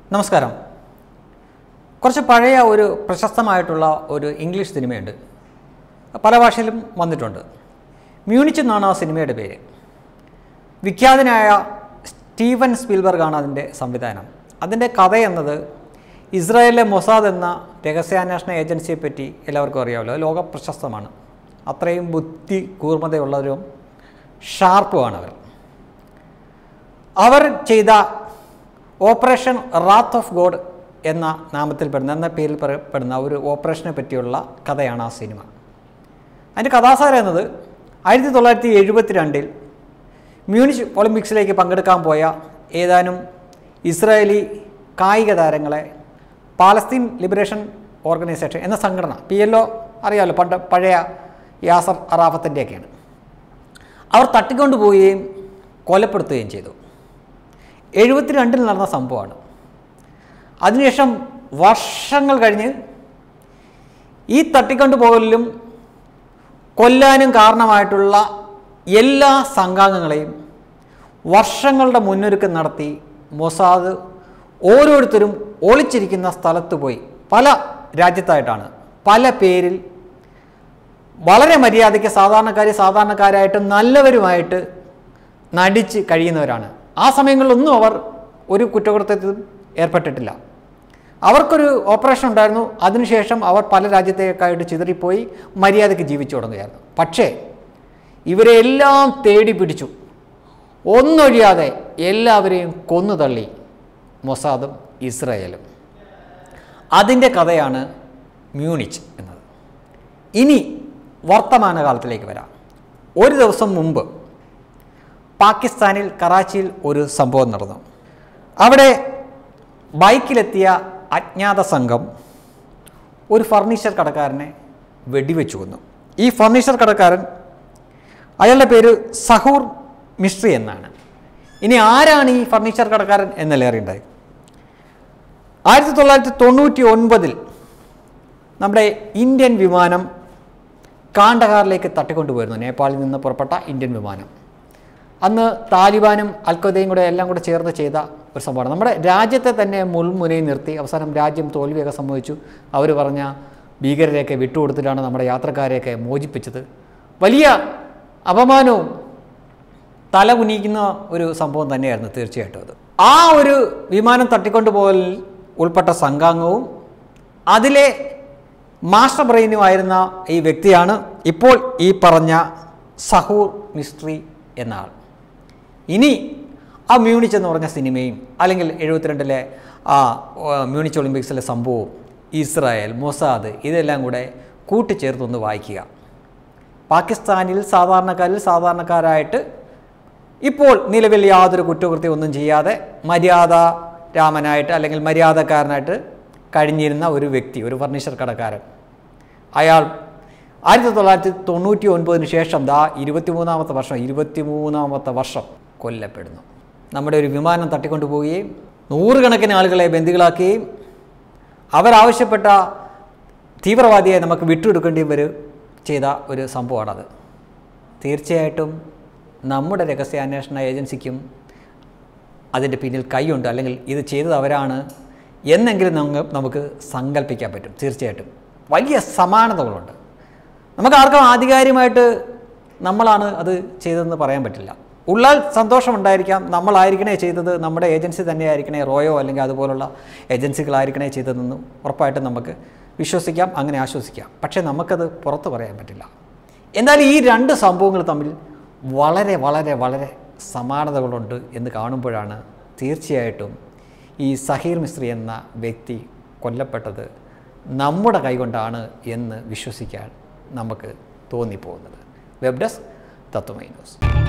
നമസ്കാരം കുറച്ച് പഴയ ഒരു പ്രശസ്തമായിട്ടുള്ള ഒരു ഇംഗ്ലീഷ് സിനിമയുണ്ട് പല ഭാഷയിലും വന്നിട്ടുണ്ട് മ്യൂണിച്ച് എന്നാണ് ആ സിനിമയുടെ പേര് വിഖ്യാതനായ സ്റ്റീവൻ സ്പീൽബർഗാണ് അതിൻ്റെ സംവിധാനം അതിൻ്റെ കഥ എന്നത് ഇസ്രായേലിലെ മൊസാദ് എന്ന രഹസ്യാന്വേഷണ ഏജൻസിയെ പറ്റി എല്ലാവർക്കും അറിയാമല്ലോ ലോക പ്രശസ്തമാണ് അത്രയും ബുദ്ധി കൂർമ്മതയുള്ളവരും ഷാർപ്പുമാണ് അവർ അവർ ചെയ്ത ഓപ്പറേഷൻ റാത്ത് ഓഫ് ഗോഡ് എന്ന നാമത്തിൽ പെടുന്ന എന്ന പേരിൽ പറ- പെടുന്ന ഒരു ഓപ്പറേഷനെ പറ്റിയുള്ള കഥയാണ് ആ സിനിമ അതിൻ്റെ കഥാസാരം എന്നത് ആയിരത്തി തൊള്ളായിരത്തി എഴുപത്തി രണ്ടിൽ മ്യൂണിച്ച് ഒളിമ്പിക്സിലേക്ക് പങ്കെടുക്കാൻ പോയ ഏതാനും ഇസ്രായേലി കായിക താരങ്ങളെ പാലസ്തീൻ ലിബറേഷൻ ഓർഗനൈസേഷൻ എന്ന സംഘടന പി എൽ ഒ അറിയാമല്ലോ പണ്ട് പഴയ യാസർ അറാഫത്തിൻ്റെയൊക്കെയാണ് അവർ തട്ടിക്കൊണ്ടുപോവുകയും കൊലപ്പെടുത്തുകയും ചെയ്തു എഴുപത്തിരണ്ടിൽ നടന്ന സംഭവമാണ് അതിനുശേഷം വർഷങ്ങൾ കഴിഞ്ഞ് ഈ തട്ടിക്കൊണ്ടുപോകലിലും കൊല്ലാനും കാരണമായിട്ടുള്ള എല്ലാ സംഘാംഗങ്ങളെയും വർഷങ്ങളുടെ മുന്നൊരുക്കം നടത്തി മൊസാദ് ഓരോരുത്തരും ഒളിച്ചിരിക്കുന്ന സ്ഥലത്ത് പോയി പല രാജ്യത്തായിട്ടാണ് പല പേരിൽ വളരെ മര്യാദയ്ക്ക് സാധാരണക്കാർ സാധാരണക്കാരായിട്ട് നല്ലവരുമായിട്ട് നടിച്ച് കഴിയുന്നവരാണ് ആ സമയങ്ങളിലൊന്നും അവർ ഒരു കുറ്റകൃത്യത്തിലും ഏർപ്പെട്ടിട്ടില്ല അവർക്കൊരു ഓപ്പറേഷൻ ഉണ്ടായിരുന്നു അതിനുശേഷം അവർ പല രാജ്യത്തേക്കായിട്ട് ചിതറിപ്പോയി മര്യാദയ്ക്ക് ജീവിച്ചു തുടങ്ങുകയായിരുന്നു പക്ഷേ ഇവരെ എല്ലാം തേടി പിടിച്ചു ഒന്നൊഴിയാതെ എല്ലാവരെയും കൊന്നു തള്ളി മൊസാദും ഇസ്രായേലും അതിൻ്റെ കഥയാണ് മ്യൂണിച്ച് എന്നത് ഇനി വർത്തമാനകാലത്തിലേക്ക് വരാം ഒരു ദിവസം മുമ്പ് പാകിസ്ഥാനിൽ കറാച്ചിയിൽ ഒരു സംഭവം നടന്നു അവിടെ ബൈക്കിലെത്തിയ അജ്ഞാത സംഘം ഒരു ഫർണിച്ചർ കടക്കാരനെ വെടിവെച്ചു കൊന്നു ഈ ഫർണിച്ചർ കടക്കാരൻ അയാളുടെ പേര് സഹൂർ മിസ്ട്രി എന്നാണ് ഇനി ആരാണ് ഈ ഫർണിച്ചർ കടക്കാരൻ എന്നല്ലേ അറിയണ്ടായി ആയിരത്തി തൊള്ളായിരത്തി തൊണ്ണൂറ്റി ഒൻപതിൽ നമ്മുടെ ഇന്ത്യൻ വിമാനം കാണ്ടഹാറിലേക്ക് തട്ടിക്കൊണ്ടുപോയിരുന്നു നേപ്പാളിൽ നിന്ന് പുറപ്പെട്ട ഇന്ത്യൻ വിമാനം അന്ന് താലിബാനും അൽഖദയും കൂടെ എല്ലാം കൂടെ ചേർന്ന് ചെയ്ത ഒരു സംഭവമാണ് നമ്മുടെ രാജ്യത്തെ തന്നെ മുൾമുനയിൽ നിർത്തി അവസാനം രാജ്യം തോൽവിയൊക്കെ സംഭവിച്ചു അവർ പറഞ്ഞ ഭീകരരെയൊക്കെ വിട്ടുകൊടുത്തിട്ടാണ് നമ്മുടെ യാത്രക്കാരെയൊക്കെ മോചിപ്പിച്ചത് വലിയ അപമാനവും തല കുനിക്കുന്ന ഒരു സംഭവം തന്നെയായിരുന്നു തീർച്ചയായിട്ടും അത് ആ ഒരു വിമാനം തട്ടിക്കൊണ്ടുപോകലിൽ ഉൾപ്പെട്ട സംഘാംഗവും അതിലെ മാസ്റ്റർ ബ്രെയിനുമായിരുന്ന ഈ വ്യക്തിയാണ് ഇപ്പോൾ ഈ പറഞ്ഞ സഹൂർ മിസ്ട്രി എന്ന ആൾ ഇനി ആ മ്യൂണിച്ച് എന്ന് പറഞ്ഞ സിനിമയും അല്ലെങ്കിൽ എഴുപത്തിരണ്ടിലെ ആ ഓ, മ്യൂണിച്ച് ഒളിമ്പിക്സിലെ സംഭവവും ഇസ്രായേൽ മൊസാദ് ഇതെല്ലാം കൂടെ കൂട്ടിച്ചേർത്തൊന്ന് വായിക്കുക പാകിസ്ഥാനിൽ സാധാരണക്കാരിൽ സാധാരണക്കാരായിട്ട് ഇപ്പോൾ നിലവിൽ യാതൊരു കുറ്റകൃത്യം ഒന്നും ചെയ്യാതെ മര്യാദ രാമനായിട്ട് അല്ലെങ്കിൽ മര്യാദക്കാരനായിട്ട് കഴിഞ്ഞിരുന്ന ഒരു വ്യക്തി ഒരു ഫർണിച്ചർ കടക്കാരൻ അയാൾ ആയിരത്തി തൊള്ളായിരത്തി തൊണ്ണൂറ്റി ഒൻപതിന് ശേഷം ദാ ഇരുപത്തിമൂന്നാമത്തെ വർഷം ഇരുപത്തിമൂന്നാമത്തെ വർഷം കൊല്ലപ്പെടുന്നു നമ്മുടെ ഒരു വിമാനം തട്ടിക്കൊണ്ടുപോവുകയും നൂറുകണക്കിന് ആളുകളെ ബന്ദികളാക്കുകയും അവരാവശ്യപ്പെട്ട തീവ്രവാദിയെ നമുക്ക് വിട്ടുകൊടുക്കേണ്ടി വരും ചെയ്ത ഒരു സംഭവമാണത് തീർച്ചയായിട്ടും നമ്മുടെ രഹസ്യാന്വേഷണ ഏജൻസിക്കും അതിൻ്റെ പിന്നിൽ കൈയുണ്ട് അല്ലെങ്കിൽ ഇത് ചെയ്തത് അവരാണ് എന്നെങ്കിലും നമുക്ക് നമുക്ക് സങ്കല്പിക്കാൻ പറ്റും തീർച്ചയായിട്ടും വലിയ സമാനതകളുണ്ട് നമുക്ക് ആർക്കും ആധികാരികമായിട്ട് നമ്മളാണ് അത് ചെയ്തതെന്ന് പറയാൻ പറ്റില്ല ഉള്ളാൽ സന്തോഷമുണ്ടായിരിക്കാം നമ്മളായിരിക്കണേ ചെയ്തത് നമ്മുടെ ഏജൻസി തന്നെയായിരിക്കണേ റോയോ അല്ലെങ്കിൽ അതുപോലുള്ള ഏജൻസികളായിരിക്കണേ ചെയ്തതെന്ന് ഉറപ്പായിട്ടും നമുക്ക് വിശ്വസിക്കാം അങ്ങനെ ആശ്വസിക്കാം പക്ഷേ നമുക്കത് പുറത്ത് പറയാൻ പറ്റില്ല എന്നാൽ ഈ രണ്ട് സംഭവങ്ങൾ തമ്മിൽ വളരെ വളരെ വളരെ സമാനതകളുണ്ട് എന്ന് കാണുമ്പോഴാണ് തീർച്ചയായിട്ടും ഈ സഹീർ മിസ്ത്രി എന്ന വ്യക്തി കൊല്ലപ്പെട്ടത് നമ്മുടെ കൈകൊണ്ടാണ് എന്ന് വിശ്വസിക്കാൻ നമുക്ക് തോന്നിപ്പോകുന്നത് വെബ് ഡെസ്ക് തത്വമൈ ന്യൂസ്